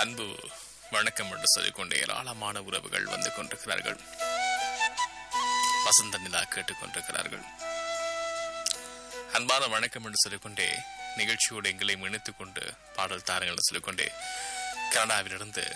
அன்பு வணக்கம் என்று சொல்லிக்கொண்டு ஏராளமான உறவுகள் வந்து கொண்டிருக்கிறார்கள் வசந்த நிலா கேட்டுக்கொண்டிருக்கிறார்கள் அன்பான வணக்கம் என்று சொல்லிக்கொண்டே நிகழ்ச்சியோடு எங்களை இணைத்துக் கொண்டு பாடல் தாரங்கள் என்று சொல்லிக்கொண்டே கனடாவிலிருந்து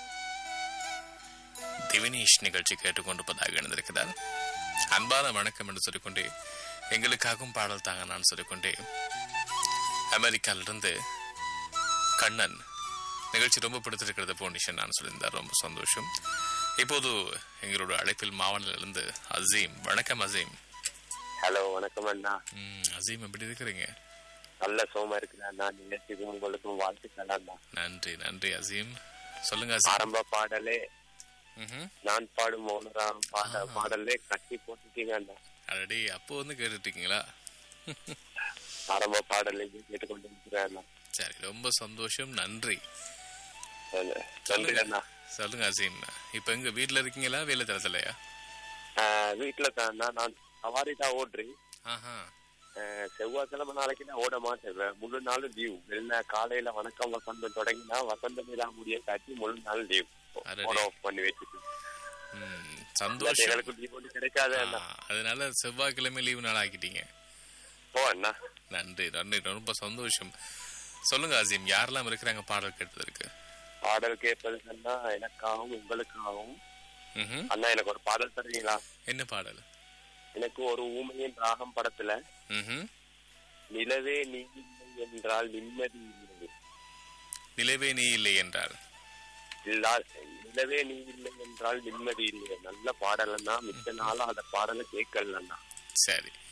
திவினேஷ் நிகழ்ச்சி கேட்டுக்கொண்டிருப்பதாக இணைந்திருக்கிறார் அன்பான வணக்கம் என்று சொல்லிக்கொண்டே எங்களுக்காகவும் பாடல் தாங்க நான் சொல்லிக்கொண்டே அமெரிக்காவிலிருந்து கண்ணன் நிகழ்ச்சி ரொம்ப பிடித்திருக்கிறது போனிஷன் நான் சொல்லியிருந்தார் ரொம்ப சந்தோஷம் இப்போது எங்களோட அழைப்பில் மாவனிலிருந்து அசீம் வணக்கம் அசீம் ஹலோ வணக்கம் அண்ணா ம், அசீம் எப்படி இருக்கிறீங்க நல்ல சோமா இருக்குது அண்ணா நிகழ்ச்சிக்கும் உங்களுக்கும் வாழ்த்துக்கள் அண்ணா நன்றி நன்றி அசீம் சொல்லுங்க அசீம் ஆரம்ப பாடலே ம்ஹும். நான் பாடும் மௌனராம் பாட பாடலே கட்டி போட்டுட்டீங்க அண்ணா ஆல்ரெடி அப்போ வந்து கேட்டுட்டீங்களா ஆரம்ப பாடலை கேட்டுக்கொண்டு இருக்கிறேன் அண்ணா சரி ரொம்ப சந்தோஷம் நன்றி நன்றி அண்ணா சொல்லுங்க அசீம் இப்ப எங்க வீட்ல இருக்கீங்களா வேலை தரத்துலையா ஆஹ் வீட்டுல தான் அண்ணா நான் சவாரி தான் ஓடுறேன் ஆஹா ஆஹ் செவ்வாய்க்கிழமை நாளைக்கு நான் ஓட மாட்டேன் வே- முழு நாளும் லீவ் வெளில காலையில வணக்கம் வசந்தம் தொடங்கினா வசந்த நிலா முடிய காட்டி முழு நாள் லீவ் அடடே. போன் ஆஃப் பண்ணி வச்சுட்டு ம், சந்தோஷம் எங்களுக்கு லீவ் ஒன்றும் கிடைக்காது ஆ, அண்ணா அதனால செவ்வாய்க்கிழமை லீவு நாள் ஆக்கிட்டீங்க ஓ அண்ணா நன்றி நன்றி ரொம்ப சந்தோஷம் சொல்லுங்க அசீம் யாரெல்லாம் இருக்கிறாங்க பாடல் கேட்டதற்கு பாடல் கேட்பது அண்ணா எனக்காகவும் உங்களுக்காகவும் ம்ஹும். அண்ணா எனக்கு ஒரு பாடல் தருவீங்களா என்ன பாடல் எனக்கு ஒரு ஊமையின் ராகம் படத்துல ம்ஹும். நிலவே நீ இல்லை என்றால் நிம்மதி இல்லை நிலவே நீ இல்லை என்றால் இல்லா நிலவே நீ இல்லை என்றால் நிம்மதி இல்லை நல்ல பாடல் அண்ணா மித்த நாளா அந்த பாடலை கேட்கல அண்ணா சரி